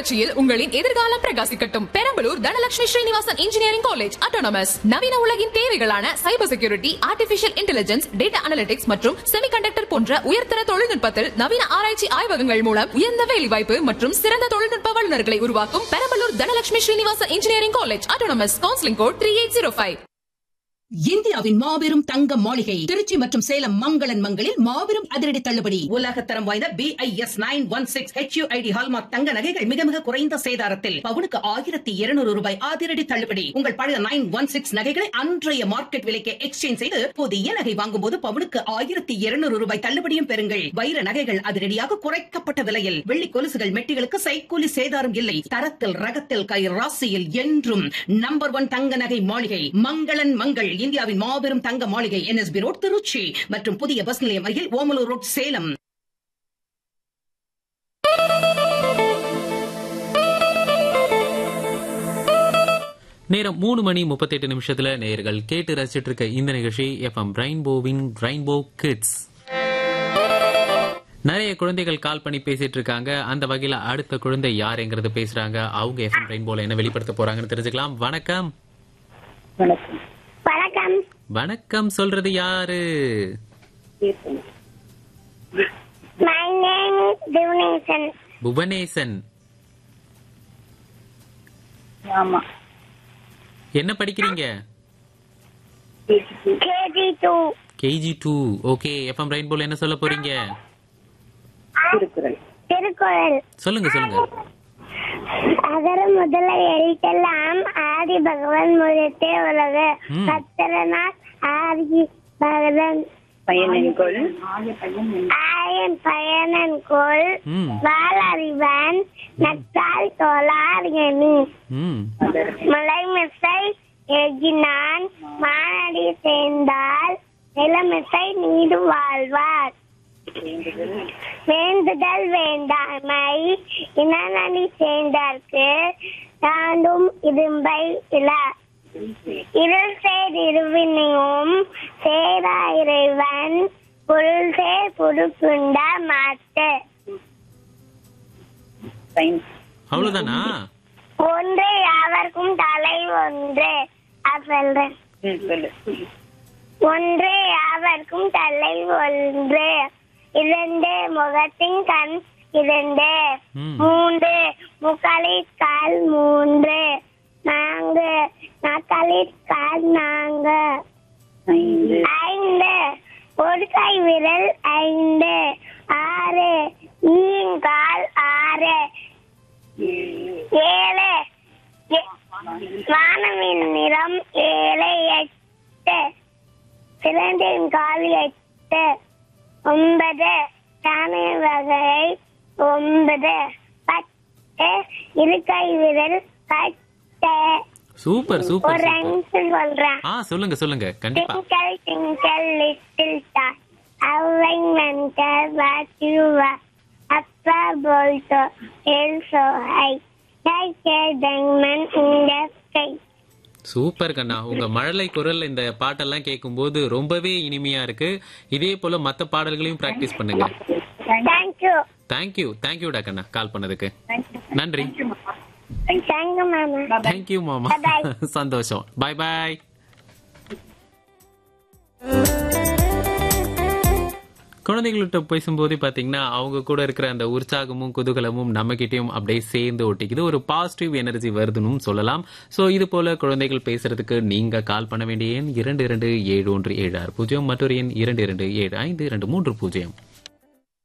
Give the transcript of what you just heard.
புரட்சியில் உங்களின் எதிர்காலம் பிரகாசிக்கட்டும் Perambalur Dhanalakshmi Srinivasan engineering college autonomous நவீன உலகின் தேவைகளான cyber security artificial intelligence data analytics மற்றும் செமிகண்டக்டர் போன்ற உயர்தர தொழில்நுட்பத்தில் நவீன ஆராய்ச்சி ஆய்வகங்கள் மூலம் உயர்ந்த வேலைவாய்ப்பு மற்றும் சிறந்த தொழில்நுட்ப வல்லுநர்களை உருவாக்கும் Perambalur Dhanalakshmi Srinivasan engineering college autonomous counselling code three eight zero five இந்தியாவின் மாபெரும் தங்க மாளிகை திருச்சி மற்றும் சேலம் மங்களன் மங்களில் மாபெரும் அதிரடி தள்ளுபடி உலகத்தரம் வாய்ந்த B I S nine one six HUID hallmark தங்க நகைகள் மிக மிக குறைந்த சேதாரத்தில் பவுனுக்கு ஆயிரத்தி இருநூறு ரூபாய் அதிரடி தள்ளுபடி உங்கள் பழைய நைன் ஒன் சிக்ஸ் நகைகளை அன்றைய மார்க்கெட் விலைக்கு எக்ஸ்சேஞ்ச் செய்து புதிய நகை வாங்கும் போது பவுனுக்கு ஆயிரத்தி இருநூறு ரூபாய் தள்ளுபடியும் பெறுங்கள் வைர நகைகள் அதிரடியாக குறைக்கப்பட்ட விலையில் வெள்ளி கொலுசுகள் மெட்டிகளுக்கு சைக்கூலி சேதாரம் இல்லை தரத்தில் ரகத்தில் கை ராசியில் என்றும் நம்பர் ஒன் தங்க நகை மாளிகை மங்களன் மங்கள் இந்தியாவின் மாபெரும் தங்க மாளிகை என்எஸ்பி ரோட் திருச்சி மற்றும் புதிய பஸ் நிலையம் அருகில் ஓமலூர் ரோட் சேலம் நேரம் மூணு மணி முப்பத்தெட்டு நிமிஷத்துல நேயர்கள் கேட்டு ரசிச்சிட்டு இருக்க இந்த நிகழ்ச்சி எஃப்எம் ரெயின்போவின் ரெயின்போ கிட்ஸ் நிறைய குழந்தைகள் கால் பண்ணி பேசிட்டு இருக்காங்க அந்த வகையில அடுத்த குழந்தை யாருங்கிறது பேசுறாங்க அவங்க எஃப்எம் ரெயின்போல என்ன வெளிப்படுத்த போறாங்கன்னு தெரிஞ்சுக்கலாம் வணக்கம் வணக்கம் வணக்கம் வணக்கம் சொல்றது யாரு my name is Divnesan Bhuvanesan ஆமா என்ன படிக்கிறீங்க KG two KG two okay FM ரெயின்போல என்ன சொல்ல போறீங்க திருக்குறள் திருக்குறள் சொல்லுங்க சொல்லுங்க அகர முதல எழுத்தெல்லாம் ஆதி பகவான் முதத்தே உலக ம். பத்திரநாத் ஆதி பகவன் பயனென்கொள் ஆயன் பயனன் கோல் ம் வாழறிவன் நட்டால் தோலார் எனி ம் மலைமிசை எகினான் மானடி சேர்ந்தால் நிலமிசை நீடு வாழ்வார் வேண்டுதல் வேண்டாமை இனநடி சேர்ந்தார்க்கு தாண்டும் இரும்பை இல இருள் சேர் இருவினையும் சேரா இறைவன் பொருள் சேர் புடுக்குண்ட மாட்டு சயின்ஸ் அவ்வளவுதானா ஒன்று யாவர்க்கும் தலை ஒன்று அது சொல்றேன் ம், சொல்லு ஒன்று யாவர்க்கும் தலை ஒன்று இரண்டு முகத்தின் கண் இரண்டு ம். மூன்று முக்களிற் கால் மூன்று நான்கு நக்களிற் கால் நான்கு ஐந்து ஐந்து ஒரு கை விரல் ஐந்து ஆறு ஈங்கால் ஆறு ஏழு எ- வானவின் நிறம் ஏழு எட்டு சிறந்தின் கால் எட்டு ஒன்பது தானிய வகை ஒன்பது பத்து இருக்கை விரல் பத்து சூப்பர் ஒரு சூப்பர் சூப்பர் ரைம்ஸ் சொல்றேன் ஆ சொல்லுங்க சொல்லுங்க கண்டிப்பா Twinkle, twinkle, little star, how I wonder what you are. Up above the hill so high, like a diamond in the sky. Super கண்ணா உங்க மழலை குரல் இந்த பாட்டெல்லாம் கேட்கும்போது ரொம்பவே இனிமையா இருக்கு இதே போல மத்த பாடல்களையும் பிராக்டிஸ் பண்ணுங்க Thank you. தேங்க்யூ தேங்க்யூடா கண்ணா கால் பண்ணதுக்கு நன்றி Thank you, Mama. தேங்க்யூ மாமா Bye-bye. சந்தோஷம் பாய் பாய் குழந்தைகள்கிட்ட பேசும்போது பாத்தீங்கன்னா அவங்க கூட இருக்கிற அந்த உற்சாகமும் குதூகலமும் நம்ம கிட்டயும் அப்படியே சேர்ந்து ஒட்டிக்குது ஒரு பாசிட்டிவ் எனர்ஜி வருதுன்னு சொல்லலாம் சோ இது போல குழந்தைகள் பேசுறதுக்கு நீங்க கால் பண்ண வேண்டிய எண் இரண்டு இரண்டு ஏழு ஒன்று ஏழு ஆறு பூஜ்ஜியம் மற்றொரு எண் இரண்டு இரண்டு ஏழு ஐந்து இரண்டு மூன்று பூஜ்ஜியம்